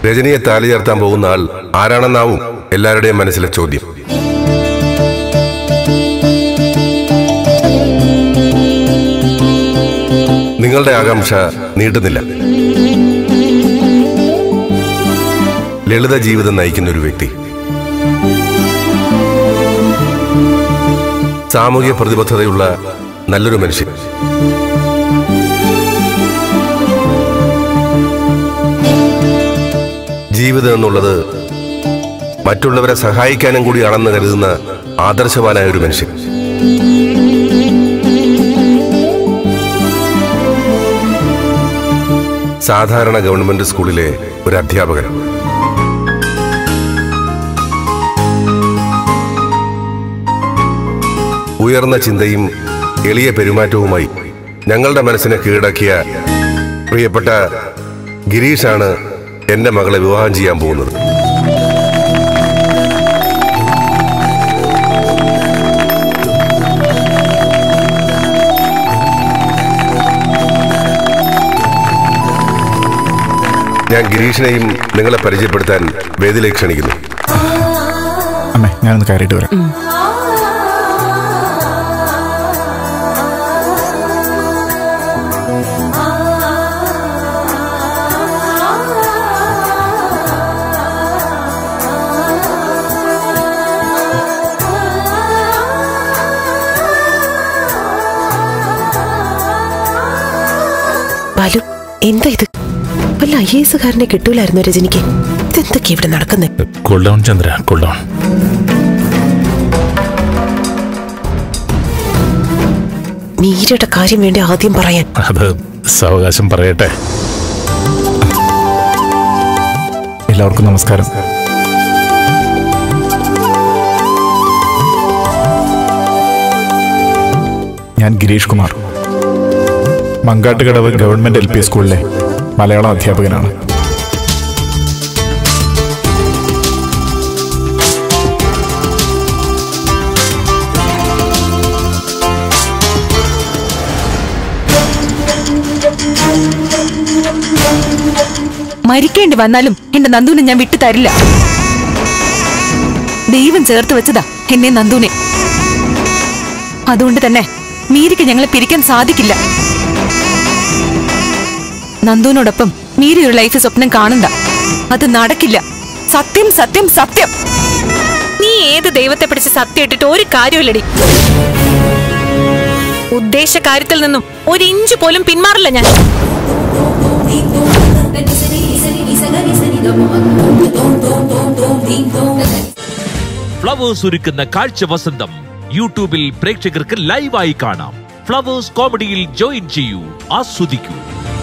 രജനിയെ താലി ചേർത്താൻ പോകുന്ന ആൾ ആരാണെന്നാവും എല്ലാവരുടെയും മനസ്സിലെ ചോദ്യം നിങ്ങളുടെ ആകാംക്ഷ നീട്ടുന്നില്ല ലളിത ജീവിതം നയിക്കുന്ന ഒരു വ്യക്തി സാമൂഹ്യ പ്രതിബദ്ധതയുള്ള നല്ലൊരു മനുഷ്യൻ ജീവിതം എന്നുള്ളത് മറ്റുള്ളവരെ സഹായിക്കാനും കൂടിയാണെന്ന് കരുതുന്ന ആദർശവാനായ ഒരു മനുഷ്യൻ സാധാരണ ഗവൺമെന്റ് സ്കൂളിലെ ഒരു അധ്യാപകൻ ഉയർന്ന ചിന്തയും എളിയ പെരുമാറ്റവുമായി ഞങ്ങളുടെ മനസ്സിനെ കീഴടക്കിയ പ്രിയപ്പെട്ട ഗിരീഷാണ് എന്റെ മകളെ വിവാഹം ചെയ്യാൻ പോകുന്നത് ഞാൻ ഗിരീഷിനെയും നിങ്ങളെ പരിചയപ്പെടുത്താൻ വേദിയിലേക്ക് ക്ഷണിക്കുന്നു അമ്മേ ഞാനൊന്ന് കയറിയിട്ട് വരാം ബാലു എന്താ ഇത് വല്ല ഐ എസ് കാരനെ കിട്ടൂലായിരുന്നു രജനിക്ക് ഇതെന്തൊക്കെ ഇവിടെ നടക്കുന്നത് cool down Chandra cool down മീരയുടെ കാര്യം വേണ്ടി ആദ്യം പറയാൻ അത് സാവകാശം പറയട്ടെ എല്ലാവർക്കും നമസ്കാരം ഞാൻ Gireesh Kumar Mankattukadavu government L P സ്കൂളിലെ മലയാളം അധ്യാപകനാണ് മരിക്കേണ്ടി വന്നാലും എന്റെ നന്ദുവിനെ ഞാൻ വിട്ടു തരില്ല ദൈവം ചേർത്ത് വെച്ചതാ എന്നെ നന്ദുവിനെ അതുകൊണ്ട് തന്നെ മീരയ്ക്ക് ഞങ്ങളെ പിരിക്കാൻ സാധിക്കില്ല നന്ദുവിനോടൊപ്പം മീരയൊരു ലൈഫ് സ്വപ്നം കാണണ്ട അത് നടക്കില്ല സത്യം സത്യം സത്യം നീ ഏത് ദൈവത്തെ പിടിച്ച് സത്യം ഇട്ടിട്ട് ഒരു കാര്യമില്ലടി ഉദ്ദേശ കാര്യത്തിൽ നിന്നും ഒരു ഇഞ്ച് പോലും പിന്മാറില്ല ഞാൻ ഫ്ലവേഴ്സ് ഒരുക്കുന്ന കാഴ്ച വസന്തം യൂട്യൂബിൽ പ്രേക്ഷകർക്ക് ലൈവായി കാണാം ഫ്ലവേഴ്സ് കോമഡിയിൽ ജോയിൻ ചെയ്യൂ ആസ്വദിക്കൂ